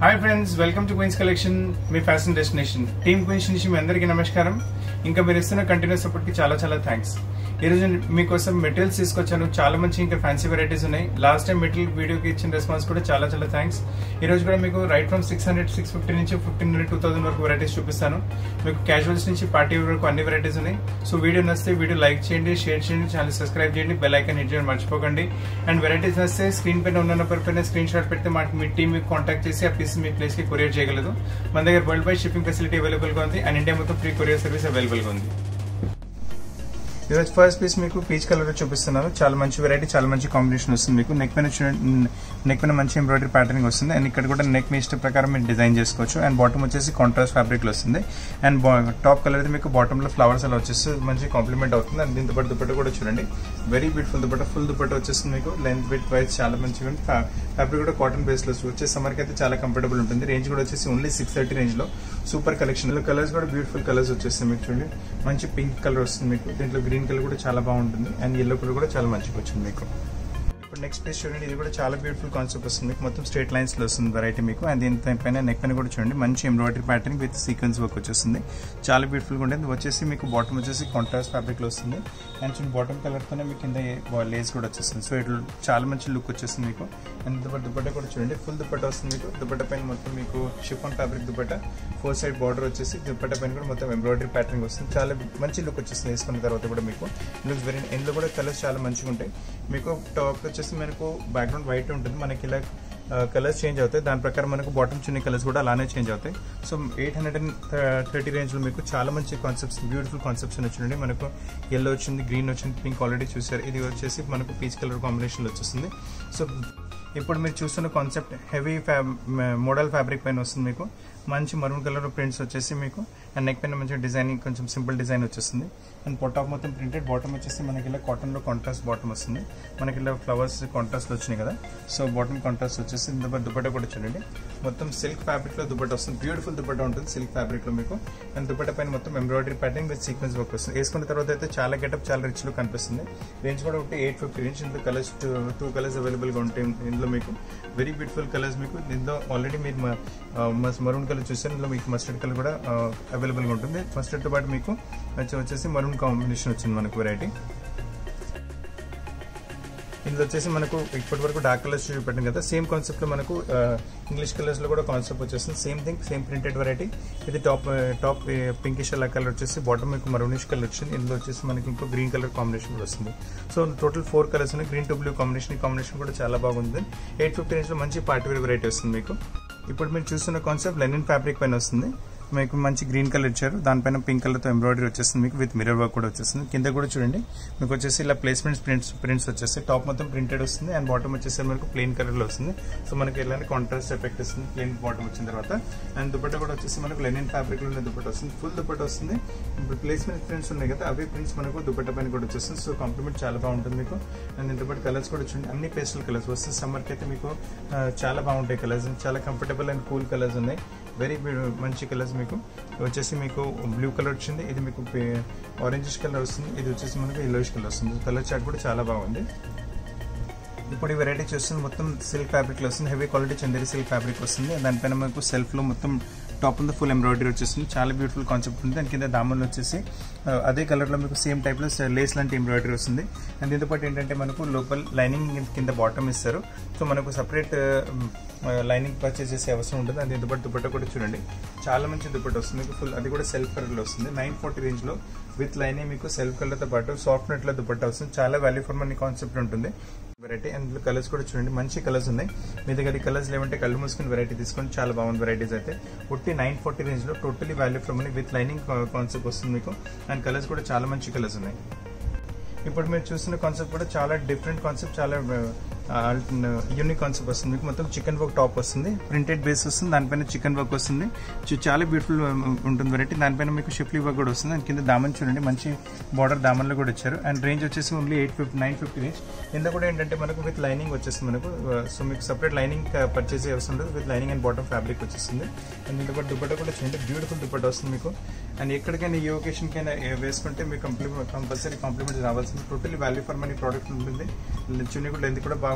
Hi friends welcome to Queens collection మీ fashion destination team Queens నుంచి మీ అందరికీ నమస్కారం ఇంకా మీరు ఇస్తున్న కంటిన్యూస్ సపోర్ట్ కి చాలా చాలా థ్యాంక్స్ ఈ రోజు మీకోసం మెటీరియల్స్ తీసుకొచ్చాను చాలా మంచి ఇంకా ఫ్యాన్సీ వెరైటీస్ ఉన్నాయి లాస్ట్ టైం మెటీరియల్ వీడియోకి ఇచ్చిన రెస్పాన్స్ కూడా చాలా చాలా థ్యాంక్స్ ఈ రోజు కూడా మీకు right from six hundred six fifty నుంచి ఫిఫ్టీన్ హండ్రెడ్ టూ థౌసండ్ వరకు వెరైటీస్ చూపిస్తాను మీకు క్యాజువల్స్ నుంచి పార్టీ వరకు అన్ని వెరైటీస్ ఉన్నాయి సో వీడియో నచ్చితే వీడియో లైక్ చేయండి షేర్ చేయండి ఛానల్ సబ్స్క్రైబ్ చేయండి బెల్ ఐకాన్ హిట్ చేయండి మర్చిపోకండి అండ్ వెరైటీస్ నచ్చితే స్క్రీన్ పైన ఉన్న నెంబర్ పైన స్క్రీన్ షాట్ పెడితే మాకు మీ టీమ్ మీకు కాంటాక్ట్ చేసి ఆ పీస్ మీ ప్లేస్ కి కొరియర్ చేయగలదు మన దగ్గర world wide shipping facility available గా ఉంది అండ్ ఇండియా మొత్తం ఫ్రీ కొరియర్ సర్వీస్ అవైలబుల్ గా ఉంది ఈరోజు ఫస్ట్ పీస్ మీకు పీచ్ కలర్ చూపిస్తున్నాను చాలా మంచి వెరైటీ చాలా మంచి కాంబినేషన్ వస్తుంది మీకు నెక్ పైన నెక్ పైన మంచి ఎంబ్రాయిడరీ ప్యాటర్నింగ్ వస్తుంది అండ్ ఇక్కడ కూడా నెక్ మీ ఇష్ట ప్రకారం మీరు డిజైన్ చేసుకోవచ్చు అండ్ బాటమ్ వచ్చేసి కాంట్రాస్ట్ ఫ్యాబ్రిక్ లో వస్తుంది అండ్ టాప్ కలర్ అయితే మీకు బాటమ్ లో ఫ్లవర్స్ అలా వచ్చేసి మంచి కాంప్లిమెంట్ అవుతుంది అండ్ దీంతో పాటు దుపట్ట కూడా చూడండి very beautiful dupatta full dupatta వచ్చేస్తుంది మీకు లెంత్ విత్ వైజ్ చాలా మంచిగా ఉంది ఫ్యాబ్రిక్ కూడా కాటన్ బేస్ లో వచ్చే సమ్మర్ కి అయితే చాలా కంఫర్టబుల్ ఉంటుంది రేంజ్ కూడా వచ్చేసి ఓన్లీ సిక్స్ థర్టీ రేంజ్ లో సూపర్ కలెక్షన్ కలర్స్ కూడా బ్యూటిఫుల్ కలర్స్ వచ్చేస్తాయి మీకు చూడండి మంచి పింక్ కలర్ వస్తుంది మీకు దీంట్లో గ్రీన్ కలర్ కూడా చాలా బాగుంటుంది అండ్ ఎల్లో కలర్ కూడా చాలా మంచిగా వచ్చింది మీకు ఇప్పుడు నెక్స్ట్ పీస్ చూడండి ఇది కూడా చాలా బ్యూటిఫుల్ కాన్సెప్ట్ వస్తుంది మీకు మొత్తం స్ట్రేట్ లైన్స్ లో వస్తుంది వెరైటీ మీకు అండ్ దీని పైన నెక్ పైన కూడా చూడండి మంచి embroidery pattern with sequence work వచ్చేస్తుంది చాలా బ్యూటిఫుల్ గా ఉంటుంది వచ్చేసి మీకు బాటమ్ వచ్చేసి కాంట్రాస్ట్ ఫ్యాబ్రిక్ లో వస్తుంది అండ్ చూడండి బాటమ్ కలర్ తోనే మీకు కింద లేస్ కూడా వచ్చేస్తుంది సో ఇట్లా చాలా మంచి లుక్ వచ్చేస్తుంది మీకు అండ్ దుపట్ట దుపట్ట కూడా చూడండి ఫుల్ దుపట్ట వస్తుంది మీకు దుపట్ట పైన మొత్తం మీకు chiffon fabric dupatta four side border వచ్చేసి దుపట్ట పైన కూడా మొత్తం ఎంబ్రాయిడరీ ప్యాటర్న్ వస్తుంది చాలా మంచి లుక్ వచ్చేస్తుంది వేసుకున్న తర్వాత కూడా మీకు లుక్స్ వెరీ ఇందులో కూడా కలర్స్ చాలా మంచిగా ఉంటాయి మీకు టాప్ వచ్చేసి మనకు బ్యాక్గ్రౌండ్ వైట్ ఉంటుంది మనకి ఇలా కలర్స్ చేంజ్ అవుతాయి దాని ప్రకారం మనకు బాటమ్ చున్నీ కలర్స్ కూడా అలానే చేంజ్ అవుతాయి so eight hundred and thirty రేంజ్లో మీకు చాలా మంచి కాన్సెప్ట్స్ బ్యూటిఫుల్ కాన్సెప్ట్స్ వచ్చిందండి మనకు ఎల్లో వచ్చింది గ్రీన్ వచ్చింది పింక్ ఆల్రెడీ చూసారు ఇది వచ్చేసి మనకు పీచ్ కలర్ కాంబినేషన్లో వచ్చేస్తుంది సో ఇప్పుడు మీరు చూస్తున్న concept heavy fab model fabric పైన వస్తుంది మీకు మంచి మరూన్ కలర్ ప్రింట్స్ వచ్చేసి మీకు అండ్ నెక్ పైన మంచి డిజైనింగ్ కొంచెం సింపుల్ డిజైన్ వచ్చేస్తుంది అండ్ పొటాప్ మొత్తం ప్రింటెడ్ బాటమ్ వచ్చేసి మనకి ఇలా కాటన్లో కాంట్రాస్ట్ బాటమ్ వస్తుంది మనకి ఇలా ఫ్లవర్స్ కాంట్రాస్ట్ వచ్చినాయి కదా సో బాటమ్ కాంట్రాస్ట్ వచ్చేసి దుపట్ట కూడా చూడండి మొత్తం సిల్క్ ఫ్యాబ్రిక్ లో దుపట్ట వస్తుంది బ్యూటిఫుల్ దుపట్ట ఉంటుంది సిల్క్ ఫ్యాబ్రిక్ లో మీకు అండ్ దుపట్ట పైన మొత్తం embroidery pattern with sequence work వస్తుంది వేసుకున్న తర్వాత అయితే చాలా గెటప్ చాలా రిచ్ లో కనిపిస్తుంది రేంజ్ కూడా ఒకటి ఎయిట్ ఫిఫ్టీ రేంజ్ ఇందులో కలర్స్ టూ కలర్స్ అవైలబుల్ గా ఉంటాయి ఇందులో మీకు వెరీ బ్యూటిఫుల్ కలర్స్ మీకు ఇందులో ఆల్రెడీ మీరు మరూన్ కలర్ చూసారు ఇందులో మీకు మస్టర్డ్ కలర్ కూడా అవైలబుల్ గా ఉంటుంది మస్టర్డ్ తో పాటు మీకు వచ్చేసి మరూన్ కాంబినేషన్ వచ్చింది మనకు వెరైటీ ఇందులో వచ్చేసి మనకు ఇప్పటి వరకు డార్క్ కలర్స్ చూపెట్టాం కదా సేమ్ కాన్సెప్ట్ లో మనకు ఇంగ్లీష్ కలర్స్ లో కూడా కాన్సెప్ట్ వచ్చేస్తుంది same thing same printed variety ఇది టాప్ టాప్ పింకిష్ అలా కలర్ వచ్చేసి బాటమ్ మీకు మరూనిష్ కలర్ వచ్చింది ఇందులో వచ్చేసి మనకి ఇంకో గ్రీన్ కలర్ కాంబినేషన్ కూడా వస్తుంది సో టోటల్ ఫోర్ కలర్స్ ఉన్నాయి గ్రీన్ టు బ్లూ కాంబినేషన్ ఈ కాంబినేషన్ కూడా చాలా బాగుంది ఎయిట్ ఫిఫ్టీ రేంజ్ లో మంచి పార్టీ వేర్ వెరైటీ వస్తుంది మీకు ఇప్పుడు మీరు చూస్తున్న కాన్సెప్ట్ లెనిన్ ఫ్యాబ్రిక్ పైన వస్తుంది మీకు మంచి గ్రీన్ కలర్ ఇచ్చారు దానిపైన పింక్ కలర్తో ఎంబ్రాయిడరీ వచ్చేస్తుంది మీకు విత్ మిరర్ వర్క్ కూడా వచ్చేస్తుంది కింద కూడా చూడండి మీకు వచ్చేసి ఇలా ప్లేస్మెంట్స్ ప్రింట్స్ ప్రింట్స్ వచ్చేసి టాప్ మొత్తం ప్రింటెడ్ వస్తుంది అండ్ బాటమ్ వచ్చేసి మనకు ప్లెయిన్ కలర్లో వస్తుంది సో మనకి ఇలాంటి కాంట్రాస్ట్ ఎఫెక్ట్ వస్తుంది ప్లెయిన్ బాటమ్ వచ్చిన తర్వాత అండ్ దుపట్ట కూడా వచ్చేసి మనకు లెనిన్ ఫ్యాబ్రిక్ లో దుపట్ట వస్తుంది ఫుల్ దుపట్ట వస్తుంది ఇప్పుడు ప్లేస్మెంట్ ప్రింట్స్ ఉన్నాయి కదా అవి ప్రింట్స్ మనకు దుపట్ట పైన కూడా వచ్చేస్తుంది సో కాంప్లిమెంట్ చాలా బాగుంటుంది మీకు అండ్ దీంతో పాటు కలర్స్ కూడా చూడండి అన్ని పేస్టల్ కలర్స్ వస్తే సమ్మర్కి అయితే మీకు చాలా బాగుంటాయి కలర్స్ చాలా కంఫర్టబుల్ అండ్ కూల్ కలర్స్ ఉన్నాయి వెరీ మంచి కలర్స్ మీకు వచ్చేసి మీకు బ్లూ కలర్ వచ్చింది ఇది మీకు ఆరెంజిష్ కలర్ వస్తుంది ఇది వచ్చేసి మనకు ఎల్లోయిష్ కలర్ వస్తుంది కలర్ చార్ట్ కూడా చాలా బాగుంది ఇప్పుడు ఈ వెరైటీ చూస్తుంది మొత్తం సిల్క్ ఫ్యాబ్రిక్ లో వస్తుంది heavy quality Chanderi silk fabric వస్తుంది దానిపైన మనకు సెల్ఫ్ లో మొత్తం టాప్ ఉంది ఫుల్ ఎంబ్రాయిడరీ వచ్చేస్తుంది చాలా బ్యూటిఫుల్ కాన్సెప్ట్ ఉంది దాని కింద దామన్లు వచ్చేసి అదే కలర్లో మీకు సేమ్ టైప్లో లేస్ లాంటి ఎంబ్రాయిడరీ వస్తుంది అండ్ దీంతో పాటు ఏంటంటే మనకు లోపల లైనింగ్ కింద బాటమ్ ఇస్తారు సో మనకు సపరేట్ లైనింగ్ పర్చేస్ చేసే అవసరం ఉంటుంది అండ్ దీంతో పాటు దుపట్ట కూడా చూడండి చాలా మంచి దుపట్ట వస్తుంది మీకు ఫుల్ అది కూడా సెల్ఫ్ కలర్లో వస్తుంది నైన్ ఫార్టీ రేంజ్లో విత్ లైనింగ్ మీకు సెల్ఫ్ కలర్తో పాటు సాఫ్ట్ నెట్లో దుపట్ట వస్తుంది చాలా వాల్యూ ఫర్ మనీ కాన్సెప్ట్ ఉంటుంది వెరైటీ అండ్ కలర్స్ కూడా చూడండి మంచి కలర్స్ ఉన్నాయి మీ దగ్గర కలర్స్ లేవంటే కళ్ళు మూసుకుని వెరైటీ తీసుకొని చాలా బాగుంది వెరైటీస్ అయితే ఒట్టి నైన్ ఫార్టీ రేంజ్ లో totally value from with lining concept వస్తుంది మీకు అండ్ కలర్స్ కూడా చాలా మంచి కలర్స్ ఉన్నాయి ఇప్పుడు మీరు చూస్తున్న కాన్సెప్ట్ కూడా చాలా డిఫరెంట్ కాన్సెప్ట్ చాలా యూనిక్ కాన్సెప్ట్ వస్తుంది మీకు మొత్తం చికెన్ వర్క్ టాప్ వస్తుంది ప్రింటెడ్ బేస్ వస్తుంది దానిపైన చికెన్ వర్క్ వస్తుంది చాలా బ్యూటిఫుల్ ఉంటుంది వెరైటీ దానిపైన మీకు షిఫ్లీ వర్క్ కూడా వస్తుంది దాని కింద దామన్ చూడండి మంచి బార్డర్ దామన్లో కూడా ఇచ్చారు అండ్ రేంజ్ వచ్చేసి only eight fifty nine fifty range కింద కూడా ఏంటంటే మనకు విత్ లైనింగ్ వచ్చేస్తుంది మనకు సో మీకు సపరేట్ లైనింగ్ పర్చేస్ అవసరం లేదు with lining and bottom fabric వచ్చేస్తుంది అండ్ దీంతో పాటు దుపట్ట కూడా చూడండి బ్యూటిఫుల్ దుపట్ట వస్తుంది మీకు అండ్ ఎక్కడికైనా ఏ ఒకేషన్కైనా వేసుకుంటే మీకు కంప్లీట్ కంపల్సరీ కాంప్లిమెంట్స్ రావాల్సింది totally value for money product ఉంటుంది చున్నీ కూడా లెంత్ కూడా బాగుంటుంది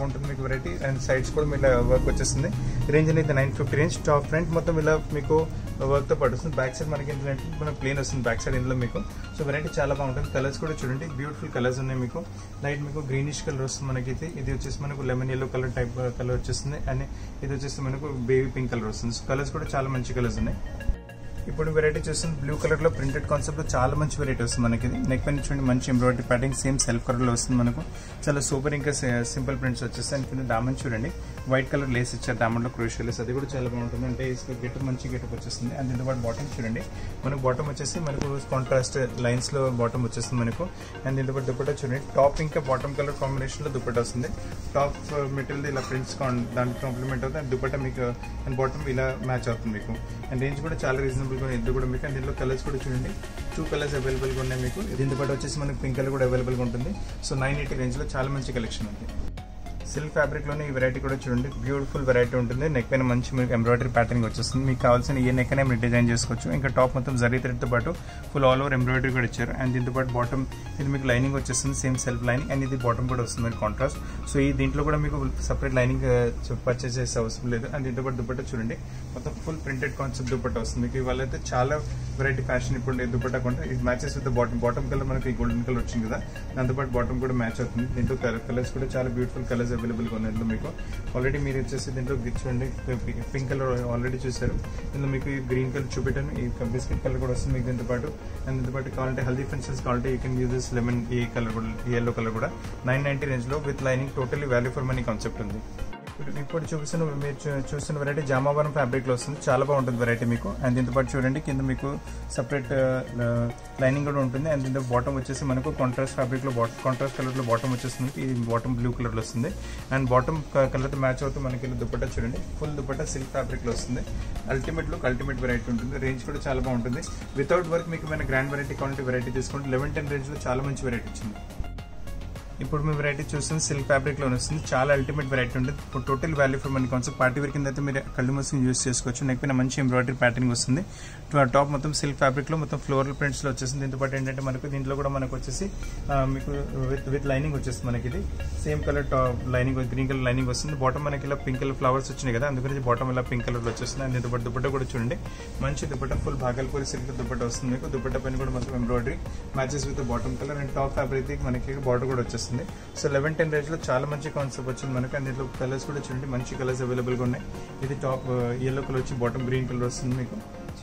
బాగుంటుంది మీకు వెరైటీ అండ్ సైడ్స్ కూడా ఇలా వర్క్ వచ్చేస్తుంది రేంజ్ అనేది nine fifty range top front మొత్తం ఇలా మీకు వర్క్ తో పడుతుంది బ్యాక్ సైడ్ మనకి ఏంటంటే మనకి ప్లేన్ వస్తుంది బ్యాక్ సైడ్ ఇందులో మీకు సో వెరైటీ చాలా బాగుంటుంది కలర్స్ కూడా చూడండి బ్యూటిఫుల్ కలర్స్ ఉన్నాయి మీకు లైట్ మీకు గ్రీనిష్ కలర్ వస్తుంది మనకి ఇది ఇది వచ్చేసి మనకు lemon yellow colour type colour వచ్చేస్తుంది అండ్ ఇది వచ్చేసి మనకు బేబీ పింక్ కలర్ వస్తుంది సో కలర్స్ కూడా చాలా మంచి కలర్స్ ఉన్నాయి ఇప్పుడు వెరైటీ చూస్తుంది బ్లూ కలర్ లో ప్రింటెడ్ కాన్సెప్ట్ లో చాలా మంచి వెరైటీ వస్తుంది మనకి ఇది నెక్ పైన చూడండి మంచి embroidery patting same self colour లో వస్తుంది మనకు చాలా సూపర్ ఇంకా సింపుల్ ప్రింట్స్ వచ్చేస్తాయి అండ్ కింద దామన్ చూడండి వైట్ కలర్ లేస్ ఇచ్చారు దామన్ లో క్రూషియల్ లేస్ అది కూడా చాలా బాగుంటుంది అంటే గెట్ మంచి గెటప్ వచ్చేస్తుంది అండ్ దీంతో పాటు బాటమ్ చూడండి మనకు బాటమ్ వచ్చేసి మనకు కాంట్రాస్ట్ లైన్స్ లో బాటమ్ వచ్చేస్తుంది మనకు అండ్ దీంతో పాటు దుపట్టా చూడండి టాప్ ఇంకా బాటమ్ కలర్ కాంబినేషన్ లో దుపట్టా వస్తుంది టాప్ మెటీరియల్ ఇలా ప్రింట్స్ దానికి కాంప్లిమెంట్ అవుతుంది అండ్ దుపట్టా మీకు అండ్ బాటమ్ ఇలా మ్యాచ్ అవుతుంది మీకు అండ్ రేంజ్ కూడా చాలా రీజనబుల్ గా ఇది కూడా మీకు అండ్ దీంట్లో కలర్స్ కూడా చూడండి టూ కలర్స్ అవైలబుల్ గా ఉన్నాయి మీకు దీంతో పాటు వచ్చేసి మనకి పింక్ కలర్ కూడా అవైలబుల్ గా ఉంటుంది సో నైన్ ఎయిటీ రేంజ్ లో చాలా మంచి కలెక్షన్ ఉంది సిల్క్ ఫ్యాబ్రిక్ లోనే ఈ వెరైటీ కూడా చూడండి బ్యూటిఫుల్ వెరైటీ ఉంటుంది నెక్ పైన మంచి మీకు ఎంబ్రాయిడరీ ప్యాటర్న్ వచ్చేస్తుంది మీకు కావాల్సిన ఏ నెక్ అయినా మీరు డిజైన్ చేసుకోవచ్చు ఇంకా టాప్ మొత్తం జరీ థ్రెడ్ తో పాటు ఫుల్ ఆల్ ఓవర్ ఎంబ్రాయిడరీ కూడా ఇచ్చారు అండ్ దీంతో పాటు బాటమ్ ఇది మీకు లైనింగ్ వచ్చేస్తుంది సేమ్ సెల్ఫ్ లైనింగ్ అండ్ ఇది బాటమ్ కూడా వస్తుంది మీకు కాంట్రాస్ట్ సో ఈ దీంట్లో కూడా మీకు సపరేట్ లైనింగ్ పర్చేస్ చేసే అవసరం లేదు అండ్ దీంతో పాటు దుపట్టా చూడండి మొత్తం ఫుల్ ప్రింటెడ్ కాన్సెప్ట్ దుపట్టా వస్తుంది మీకు ఇవాళ అయితే చాలా వెరైటీ ఫ్యాషన్ ఇప్పుడు దుపట్టా కొంటే ఇది matches with bottom bottom colour మనకి గోల్డెన్ కలర్ వచ్చింది కదా దాంతోపాటు బాటమ్ కూడా మ్యాచ్ అవుతుంది దీంట్లో కలర్స్ కూడా చాలా బ్యూటిఫుల్ కలర్స్ అవైలబుల్ గా ఉన్నాయి ఇందులో మీకు ఆల్రెడీ మీరు వచ్చేసి దీంట్లో చూడండి పింక్ కలర్ ఆల్రెడీ చూసారు ఇందులో మీకు ఈ గ్రీన్ కలర్ చూపెట్టాను ఈ బిస్కెట్ కలర్ కూడా వస్తుంది మీకు దీంతో పాటు అండ్ దీంతో పాటు కావాలంటే హెల్దీ ఫంక్షన్స్ కావాలంటే you can use this lemon ఈ కలర్ కూడా ఈ ఎల్లో కలర్ కూడా నైన్ నైన్టీ రేంజ్ లో with lining totally value for money concept ఉంది ఇప్పుడు ఇప్పుడు చూపిస్తున్న మీరు చూ- చూస్తున్న వెరైటీ జామావరం ఫ్యాబ్రిక్ లో వస్తుంది చాలా బాగుంటుంది వెరైటీ మీకు అండ్ దీంతో పాటు చూడండి కింద మీకు సపరేట్ లైనింగ్ కూడా ఉంటుంది అండ్ దీంతో బాటమ్ వచ్చేసి మనకు కాంట్రాస్ట్ ఫ్యాబ్రిక్ లో కాంట్రాస్ట్ కలర్ లో బాటమ్ వచ్చేస్తుంది ఇది బాటమ్ బ్లూ కలర్ లో వస్తుంది అండ్ బాటమ్ కలర్ తో మ్యాచ్ అవుతూ మనకి ఇలా దుపట్టా చూడండి ఫుల్ దుపట్టా సిల్క్ ఫ్యాబ్రిక్ లో వస్తుంది అల్టిమేట్ లుక్ అల్టిమేట్ వెరైటీ ఉంటుంది రేంజ్ కూడా చాలా బాగుంటుంది వితౌట్ వర్క్ మీకు ఏమైనా గ్రాండ్ వెరైటీ క్వాలిటీ వెరైటీ తీసుకుంటే లెవెన్ టెన్ రేంజ్ లో చాలా మంచి వెరైటీ వచ్చింది ఇప్పుడు మీ వెరైటీ చూస్తుంది సిల్క్ ఫ్యాబ్రిక్ లో వస్తుంది చాలా అల్టిమేట్ వెరైటీ ఉంటుంది ఇప్పుడు టోటల్ వాల్యూ ఫర్ మన కాన్సెప్ట్ పార్టీ వేర్ కింద అయితే మీరు కళ్ళు మూసుకుని యూస్ చేసుకోవచ్చు నెక్ పైన మంచి ఎంబ్రాయిడరీ ప్యాటర్నింగ్ వస్తుంది టాప్ మొత్తం సిల్క్ ఫ్యాబ్రిక్ లో మొత్తం ఫ్లోరల్ ప్రింట్స్ లో వచ్చేసింది దీంతో పాటు ఏంటంటే మనకు దీంట్లో కూడా మనకు వచ్చేసి ఆ, మీకు విత్ విత్ లైనింగ్ వచ్చేస్తుంది మనకి ఇది same colour top lining green colour lining వస్తుంది బాటమ్ మనకి ఇలా పింక్ కలర్ ఫ్లవర్స్ వచ్చినాయి కదా అందుకని బాటమ్ ఇలా పింక్ కలర్ లో వచ్చేస్తుంది అండ్ దీంతో పాటు దుపట్టా కూడా చూడండి మంచి దుపట్టా ఫుల్ భాగల్పూరి సిల్క్ దుపట్టా వస్తుంది మీకు దుపట్టా పైన కూడా మొత్తం embroidery matches with bottom colour and top fabric మనకి బార్డర్ కూడా వచ్చేస్తుంది సో లెవెన్ టెన్ రేంజ్ లో చాలా మంచి కాన్సెప్ట్ వచ్చింది మనకి అండ్ దీంట్లో కలర్స్ కూడా చూడండి మంచి కలర్స్ అవైలబుల్ గా ఉన్నాయి ఇది టాప్ ఎల్లో కలర్ వచ్చి బాటమ్ గ్రీన్ కలర్ వస్తుంది మీకు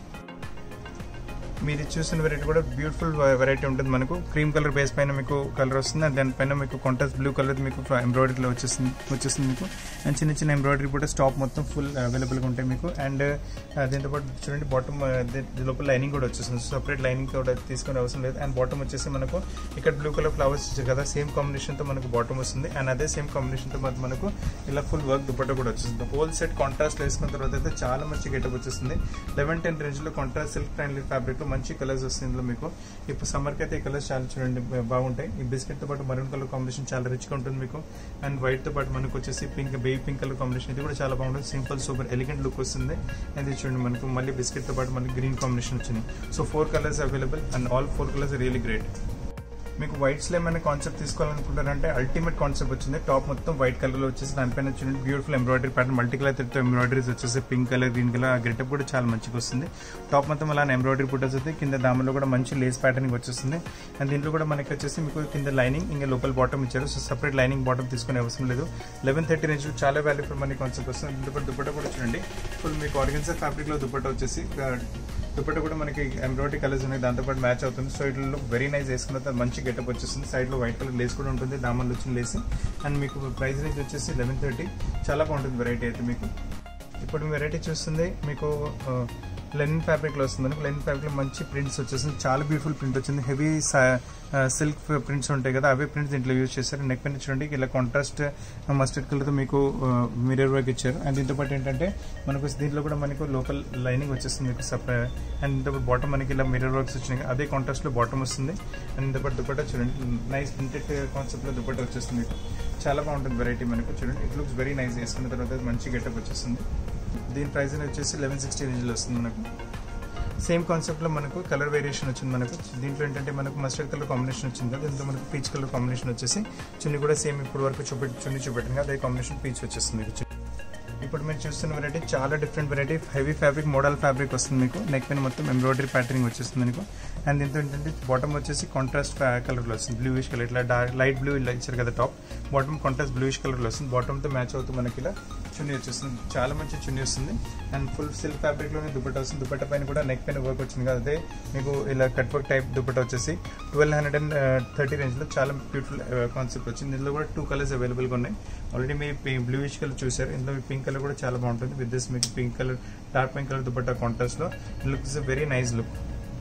మీరు చూసిన వెరైటీ కూడా బ్యూటిఫుల్ వెరైటీ ఉంటుంది మనకు క్రీమ్ కలర్ బేస్ పైన మీకు కలర్ వస్తుంది అండ్ దానిపైన మీకు కాంట్రాస్ట్ బ్లూ కలర్ మీకు ఎంబ్రాయిడరీలో వచ్చేస్తుంది వచ్చేస్తుంది మీకు అండ్ చిన్న చిన్న ఎంబ్రాయిడరీ కూడా స్టాప్ మొత్తం ఫుల్ అవైలబుల్గా ఉంటాయి మీకు అండ్ దీంతో పాటు చూడండి బాటమ్ లోపల లైనింగ్ కూడా వచ్చేస్తుంది సపరేట్ లైనింగ్ కూడా తీసుకునే అవసరం లేదు అండ్ బాటమ్ వచ్చేసి మనకు ఇక్కడ బ్లూ కలర్ ఫ్లవర్స్ ఇచ్చారు కదా సేమ్ కాంబినేషన్తో మనకు బాటమ్ వస్తుంది అండ్ అదే సేమ్ కాంబినేషన్తో మనకు ఇలా ఫుల్ వర్క్ దుపట్టా కూడా వచ్చేస్తుంది హోల్ సెట్ కాంట్రాస్ట్ వేసుకున్న తర్వాత అయితే చాలా మంచి గెటప్ వచ్చేస్తుంది లెవెన్ టెన్ రేంజ్లో కాంట్రాస్ట్ సిల్క్ ఫ్రెండ్లీ ఫ్యాబ్రిక్లో మంచి కలర్స్ వస్తుంది ఇందులో మీకు ఇప్పుడు సమ్మర్కి అయితే ఈ కలర్స్ చాలా చూడండి బా- బాగుంటాయి ఈ బిస్కెట్తో పాటు మరూన్ కలర్ కాంబినేషన్ చాలా రిచ్గా ఉంటుంది మీకు అండ్ వైట్తో పాటు మనకు వచ్చేసి pink baby pink colour combination ఇది కూడా చాలా బాగుంటుంది సింపుల్ సూపర్ ఎలిగెంట్ లుక్ వస్తుంది అండ్ ఇది చూడండి మనకు మళ్ళీ బిస్కెట్తో పాటు మనకి గ్రీన్ కాంబినేషన్ వచ్చింది so four colours available and all four colours really great మీకు వైట్స్ లో ఏమైనా కాన్సెప్ట్ తీసుకోవాలనుకుంటారంటే అల్టిమేట్ కాన్సెప్ట్ వచ్చింది టాప్ మొత్తం వైట్ కలర్ లో వచ్చేసి దానిపైన చూడండి beautiful embroidery pattern multi colour తో ఎంబ్రాయిడరీస్ వచ్చేసి పింక్ కలర్ గ్రీన్ కలర్ ఆ గెటప్ కూడా చాలా మంచిగా వస్తుంది టాప్ మొత్తం అలా ఎంబ్రాయిడరీ పుట్టర్స్ అయితే కింద దామలో కూడా మంచి లేస్ ప్యాటర్నింగ్ వచ్చేస్తుంది అండ్ దీంట్లో కూడా మనకి వచ్చేసి మీకు కింద లైనింగ్ ఇంకా లోపల బాటమ్ ఇచ్చారు సో సపరేట్ లైనింగ్ బాటమ్ తీసుకునే అవసరం లేదు లెవెన్ థర్టీ రేంజ్ చాలా వాల్యూ ఫర్ మనీ కాన్సెప్ట్ వస్తుంది దీంతో పాటు దుపట్టా కూడా చూడండి ఫుల్ మీకు ఆర్గన్సర్ ఫ్యాబ్రిక్ లో దుపట్టా వచ్చేసి దుపట్టా కూడా మనకి ఎంబ్రాయిడరీ కలర్స్ ఉన్నాయి దాంతోపాటు మ్యాచ్ అవుతుంది so it look very nice వేసుకున్న తర్వాత మంచి గెటప్ వచ్చేస్తుంది సైడ్ లో వైట్ కలర్ లేస్ కూడా ఉంటుంది దామన్లు వచ్చిన లేస్ అండ్ మీకు ప్రైస్ రేంజ్ వచ్చేసి లెవెన్ థర్టీ చాలా బాగుంటుంది వెరైటీ అయితే మీకు ఇప్పుడు వెరైటీ చూస్తుంది మీకు లెనిన్ ఫ్యాబ్రిక్ లో వస్తుంది లెనిన్ ఫ్యాబ్రిక్ లో మంచి ప్రింట్స్ వచ్చేసింది చాలా బ్యూటిఫుల్ ప్రింట్ వచ్చింది హెవీ సిల్క్ ప్రింట్స్ ఉంటాయి కదా అవే ప్రింట్స్ దీంట్లో యూజ్ చేశారు నెక్ పైన చూడండి ఇలా కాంట్రాస్ట్ మస్టర్డ్ కలర్ తో మీకు మిరర్ వర్క్ ఇచ్చారు అండ్ దీంతో పాటు ఏంటంటే మనకు దీంట్లో కూడా మనకు లోకల్ లైనింగ్ వచ్చేస్తుంది మీకు సపరేట్ అండ్ దీంతో పాటు బాటమ్ మనకి ఇలా మిరర్ వర్క్స్ వచ్చినాయి అదే కాంట్రాస్ట్ లో బాటమ్ వస్తుంది అండ్ దీంతో పాటు దుపట్టా చూడండి నైస్ ప్రింటెడ్ కాన్సెప్ట్ లో దుపట్టా వచ్చేస్తుంది మీకు చాలా బాగుంటుంది వెరైటీ మనకు చూడండి ఇట్ లుక్స్ వెరీ నైస్ వేసుకున్న తర్వాత మంచి గెటప్ వచ్చేస్తుంది దీని ప్రైస్ వచ్చేసి లెవెన్ సిక్స్టీ రేంజ్లో వస్తుంది మనకు సేమ్ కాన్సెప్ట్లో మనకు కలర్ వేరియేషన్ వచ్చింది మనకు దీంట్లో ఏంటంటే మనకు మస్టర్డ్ కలర్ కాంబినేషన్ వచ్చింది కదా దీంతో మనకు పీచ్ కలర్ కాంబినేషన్ వచ్చేసి చున్ని కూడా సేమ్ ఇప్పుడు వరకు చూపెట్టి చున్ని చూపెట్టింది కదా అదే కాంబినేషన్ పీచ్ వచ్చేస్తుంది మీకు చున్నీ. ఇప్పుడు మీరు చూస్తున్న వెరైటీ చాలా different variety heavy fabric model fabric వస్తుంది మీకు నెక్ పైన మొత్తం ఎంబ్రాయిడరీ ప్యాటర్నింగ్ వచ్చేస్తుంది మీకు అండ్ దీంతో ఏంటంటే బాటమ్ వచ్చేసి కాంట్రాస్ట్ కలర్లో వస్తుంది బ్లూయిష్ కలర్ ఇట్లా డార్క్ లైట్ బ్లూ ఇలా ఇచ్చారు కదా టాప్ బాటమ్ కాంట్రాస్ట్ బ్లూయిష్ కలర్లో వస్తుంది బాటమ్తో మ్యాచ్ అవుతూ మనకి ఇలా చున్నీ వచ్చేస్తుంది చాలా మంచి చున్నీ వస్తుంది అండ్ ఫుల్ సిల్క్ ఫ్యాబ్రిక్లోనే దుపట్ట వస్తుంది దుపట్ట పైన కూడా నెక్ పైన వర్క్ వచ్చింది కదా అదే మీకు ఇలా కట్ వర్క్ టైప్ దుపట్ట వచ్చేసి ట్వెల్వ్ హండ్రెడ్ అండ్ థర్టీ రేంజ్లో చాలా బ్యూటిఫుల్ కాన్సెప్ట్ వచ్చింది ఇందులో కూడా టూ కలర్స్ అవైలబుల్గా ఉన్నాయి ఆల్రెడీ మీరు బ్లూయిష్ కలర్ చూసారు ఇందులో మీ పింక్ కలర్ కూడా చాలా బాగుంటుంది విత్ దిస్ మీకు pink colour dark pink colour dupatta కాంట్రాస్ట్లో లుక్స్ వెరీ నైస్ లుక్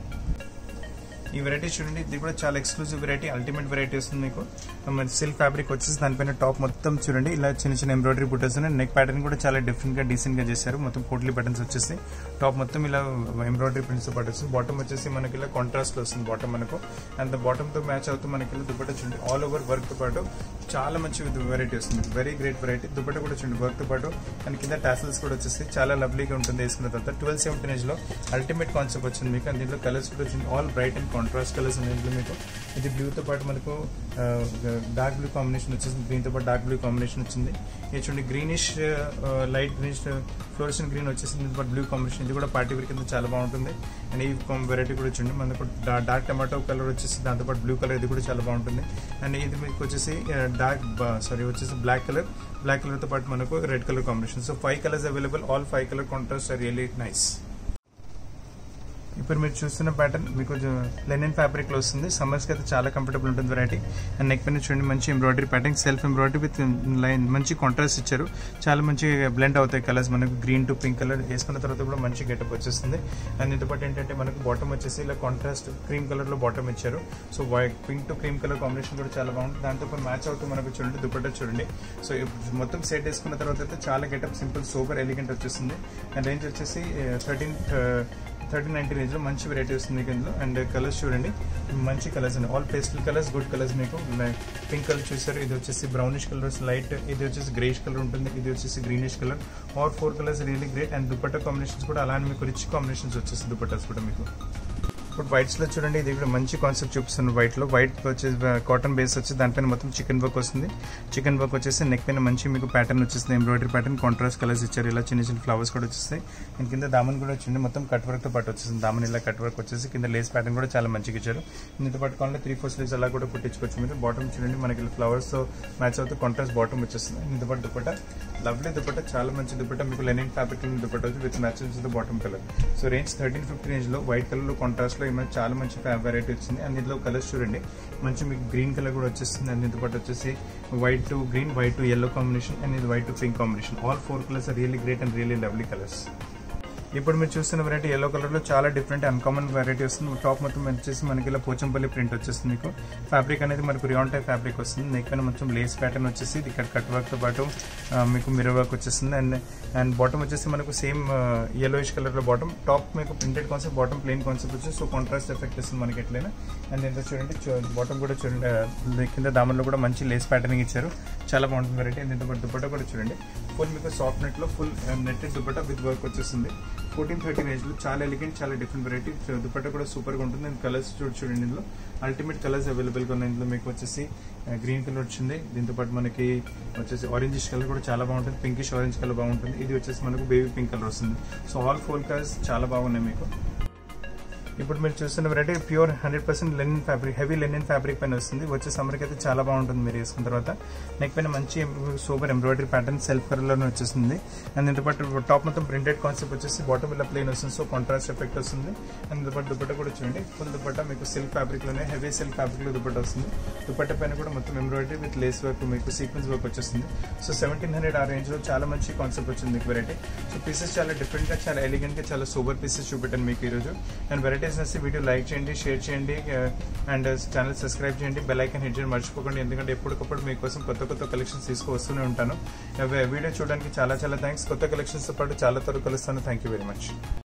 ఈ వెరైటీ చూడండి ఇది కూడా చాలా ఎక్స్క్లూజివ్ వెరైటీ అల్టిమేట్ వెరైటీ వస్తుంది మీకు మన సిల్క్ ఫ్యాబ్రిక్ వచ్చేసి దానిపైన టాప్ మొత్తం చూడండి ఇలా చిన్న చిన్న ఎంబ్రాయిడరీ బుట్టర్స్ ఉన్నాయి నెక్ ప్యాటర్న్ కూడా చాలా డిఫరెంట్ గా డీసెంట్ గా చేశారు మొత్తం పోట్లీ బటన్స్ వచ్చేసి టాప్ మొత్తం ఇలా ఎంబ్రాయిడరీ ప్రింట్స్ పాటు వస్తుంది బాటమ్ వచ్చేసి మనకి ఇలా కాంట్రాస్ట్ లో వస్తుంది బాటమ్ మనకు అండ్ బాటమ్ తో మ్యాచ్ అవుతూ మనకి ఇలా దుపట్ట చూడండి ఆల్ ఓవర్ వర్క్ తో పాటు చాలా మంచి వెరైటీ వస్తుంది వెరీ గ్రేట్ వెరైటీ దుపట్ట కూడా చూడండి వర్క్ తో పాటు అండ్ కింద టాసల్స్ కూడా వచ్చేసి చాలా లవ్లీగా ఉంటుంది వేసుకున్న తర్వాత ట్వెల్వ్ సెవెంటీన్ ఏజ్ లో అల్టిమేట్ కాన్సెప్ట్ వచ్చింది మీకు అండ్ దీంట్లో కలర్స్ కూడా వచ్చింది all bright and contrast colours ఉన్నాయి దీంట్లో మీకు ఇది బ్లూతో పాటు మనకు డార్క్ బ్లూ కాంబినేషన్ వచ్చేసింది గ్రీన్తో పాటు డార్క్ బ్లూ కాంబినేషన్ వచ్చింది ఇది చూడండి గ్రీనిష్ లైట్ గ్రీనిష్ ఫ్లోరిషన్ గ్రీన్ వచ్చేసింది దీంతో పాటు బ్లూ కాంబినేషన్ ఇది కూడా పార్టీ వేర్ కింద చాలా బాగుంటుంది అండ్ ఈ వెరైటీ కూడా చూడండి మనకు డార్క్ టమాటో కలర్ వచ్చేసి దాంతోపాటు బ్లూ కలర్ ఇది కూడా చాలా బాగుంటుంది అండ్ ఇది మీకు వచ్చేసి డార్క్ సారీ వచ్చేసి బ్లాక్ కలర్ బ్లాక్ కలర్తో పాటు మనకు red colour combination so five colours available all five colour contrast are really nice ఇప్పుడు మీరు చూస్తున్న ప్యాటర్న్ మీకు లెనిన్ ఫ్యాబ్రిక్ లో వస్తుంది సమ్మర్స్ కి అయితే చాలా కంఫర్టబుల్ ఉంటుంది వెరైటీ అండ్ నెక్ పైన చూడండి మంచి embroidery pattern self embroidery with line మంచి కాంట్రాస్ట్ ఇచ్చారు చాలా మంచి బ్లెండ్ అవుతాయి కలర్స్ మనకు గ్రీన్ టు పింక్ కలర్ వేసుకున్న తర్వాత కూడా మంచి గెటప్ వచ్చేస్తుంది అండ్ దీంతో పాటు ఏంటంటే మనకు బాటమ్ వచ్చేసి ఇలా కాంట్రాస్ట్ క్రీమ్ కలర్ లో బాటమ్ ఇచ్చారు so white pink to cream colour combination కూడా చాలా బాగుంటుంది దాంతో పాటు మ్యాచ్ అవుతూ మనకు చూడండి దుపట్టా చూడండి సో మొత్తం సెట్ వేసుకున్న తర్వాత అయితే చాలా గెటప్ సింపుల్ సూపర్ ఎలిగెంట్ వచ్చేస్తుంది అండ్ రేంజ్ వచ్చేసి థర్టీన్ థర్టీ నైన్టీ రేంజ్లో మంచి వెరైటీ వస్తుంది మీకు ఇందులో అండ్ కలర్స్ చూడండి మంచి కలర్స్ అండి all pastel colours good colours మీకు పింక్ కలర్ చూసారు ఇది వచ్చేసి బ్రౌనిష్ కలర్స్ లైట్ ఇది వచ్చేసి గ్రేష్ కలర్ ఉంటుంది ఇది వచ్చేసి greenish colour all four colours really great and dupatta combinations కూడా అలానే మీకు రిచ్ కాంబినేషన్స్ వచ్చేసి దుపట్టాస్ కూడా మీకు ఇప్పుడు వైట్స్ లో చూడండి ఇది కూడా మంచి కాన్సెప్ట్ చూపిస్తుంది వైట్ లో వైట్ వచ్చేసి కాటన్ బేస్ వచ్చి దానిపైన మొత్తం చికెన్ వర్క్ వస్తుంది చికెన్ వర్క్ వచ్చేసి నెక్ పైన మంచి మీకు ప్యాటర్న్ వచ్చేస్తుంది ఎంబ్రాయిడరీ ప్యాటర్న్ కాంట్రాస్ట్ కలర్స్ ఇచ్చారు ఇలా చిన్న చిన్న ఫ్లవర్స్ కూడా వచ్చేస్తాయి అండ్ కింద దామన్ కూడా వచ్చింది మొత్తం కట్ వర్క్ తో పాటు వచ్చేసింది దామన్ ఇలా కట్ వర్క్ వచ్చేసి కింద లేస్ ప్యాటర్న్ కూడా చాలా మంచిగా ఇచ్చారు దీంతో పాటు కావాలి త్రీ ఫోర్ స్లీవ్స్ అలా కూడా కుట్టించుకోవచ్చు మీరు బాటమ్ చూడండి మనకి ఫ్లవర్స్ తో మ్యాచ్ అవుతూ కాంట్రాస్ట్ బాటమ్ వచ్చేస్తుంది దీంతో పాటు దుపట్ట లవ్లీ దుపట్ట చాలా మంచి దుపట్ట మీకు లెనిన్ ఫ్యాబ్రిక్ దుపట్ట వచ్చి with matches the bottom colour so range thirteen fifty range లో వైట్ కలర్ లో కాంట్రాస్ట్ లో ఈ చాలా మంచి వెరైటీ వచ్చింది అండ్ ఇందులో కలర్స్ చూడండి మంచి మీకు గ్రీన్ కలర్ కూడా వచ్చేస్తుంది అండ్ దీంతో పాటు వచ్చేసి white to green white to yellow combination and ఇది white to pink combination all four colours are really great and really lovely colours ఇప్పుడు మీరు చూస్తున్న వెరైటీ ఎల్లో కలర్ లో చాలా డిఫరెంట్ అన్కామన్ వెరైటీ వస్తుంది టాప్ మొత్తం వచ్చేసి మనకి ఇలా పోచంపల్లి ప్రింట్ వచ్చేస్తుంది మీకు ఫ్యాబ్రిక్ అనేది మనకు రియాన్ టైప్ ఫ్యాబ్రిక్ వస్తుంది నెక్ పైన మొత్తం లేస్ ప్యాటర్న్ వచ్చేసి ఇక్కడ కట్ వర్క్ తో పాటు మీకు మిరర్ వర్క్ వచ్చేస్తుంది అండ్ అండ్ బాటమ్ వచ్చేసి మనకు సేమ్ ఎల్లోయిష్ కలర్ లో బాటమ్ టాప్ మీకు printed concept bottom plain concept వచ్చి సో కాంట్రాస్ట్ ఎఫెక్ట్ ఇస్తుంది మనకి ఎట్లయినా అండ్ ఎంత చూడండి బాటమ్ కూడా చూడండి కింద దామన్లో కూడా మంచి లేస్ ప్యాటర్నింగ్ ఇచ్చారు చాలా బాగుంటుంది వెరైటీ అండ్ ఇంత దుపట్టా కూడా చూడండి ఫుల్ మీకు సాఫ్ట్ నెట్ లో full netted dupatta with work వచ్చేస్తుంది ఫోర్టీన్ థర్టీ రేంజ్ లో చాలా ఎలిగెంట్ చాలా డిఫరెంట్ వెరైటీ దుపట్టా కూడా సూపర్ గా ఉంటుంది అండ్ కలర్స్ చూడు చూడండి ఇందులో అల్టిమేట్ కలర్స్ అవైలబుల్ గా ఉన్నాయి ఇందులో మీకు వచ్చేసి గ్రీన్ కలర్ వచ్చింది దీంతో పాటు మనకి వచ్చేసి ఆరెంజిష్ కలర్ కూడా చాలా బాగుంటుంది పింకిష్ ఆరెంజ్ కలర్ బాగుంటుంది ఇది వచ్చేసి మనకు బేబీ పింక్ కలర్ వస్తుంది సో ఆల్ ఫోర్ కలర్స్ చాలా బాగున్నాయి మీకు ఇప్పుడు మీరు చూస్తున్న variety pure hundred percent linen fabric heavy linen fabric పైన వస్తుంది వచ్చే సమ్మర్కి అయితే చాలా బాగుంటుంది మీరు వేసుకున్న తర్వాత నెక్ పైన మంచి సూపర్ ఎంబ్రాయిడరీ ప్యాటర్న్ సెల్ఫ్ కలర్లోనే వచ్చేస్తుంది అండ్ దీంతో పాటు టాప్ మొత్తం ప్రింటెడ్ కాన్సెప్ట్ వచ్చేసి బాటమ్ ఇలా ప్లేన్ వస్తుంది సో కాంట్రాస్ట్ ఎఫెక్ట్ వస్తుంది అండ్ దీంతో పాటు దుపట్ట కూడా చూడండి ఫుల్ దుపట్ట మీకు సిల్క్ ఫ్యాబ్రిక్లోనే హెవీ సిల్క్ ఫ్యాబ్రిక్లో దుపట్ట వస్తుంది దుపట్ట పైన కూడా మొత్తం ఎంబ్రాయిడరీ విత్ లేస్ వర్క్ మీకు సీక్వెన్స్ వర్క్ వచ్చేస్తుంది సో సెవెంటీన్ హండ్రెడ్ ఆ రేంజ్లో చాలా మంచి కాన్సెప్ట్ వచ్చింది మీకు వెరైటీ సో పీసెస్ చాలా డిఫరెంట్గా చాలా ఎలిగెంట్గా చాలా సూపర్ పీసెస్ చూపెట్టాను మీకు ఈరోజు అండ్ వెరైటీస్ నచ్చి వీడియో లైక్ చేయండి షేర్ చేయండి అండ్ ఛానల్ సబ్స్క్రైబ్ చేయండి బెల్ ఐకన్ హిట్ చేయండి మర్చిపోకండి ఎందుకంటే ఎప్పటికప్పుడు మీకోసం కొత్త కొత్త కలెక్షన్స్ తీసుకువస్తూనే ఉంటాను వీడియో చూడడానికి చాలా చాలా థ్యాంక్స్ కొత్త కలెక్షన్స్తో పాటు చాలా త్వరగా కలుస్తాను థ్యాంక్ యూ వెరీ మచ్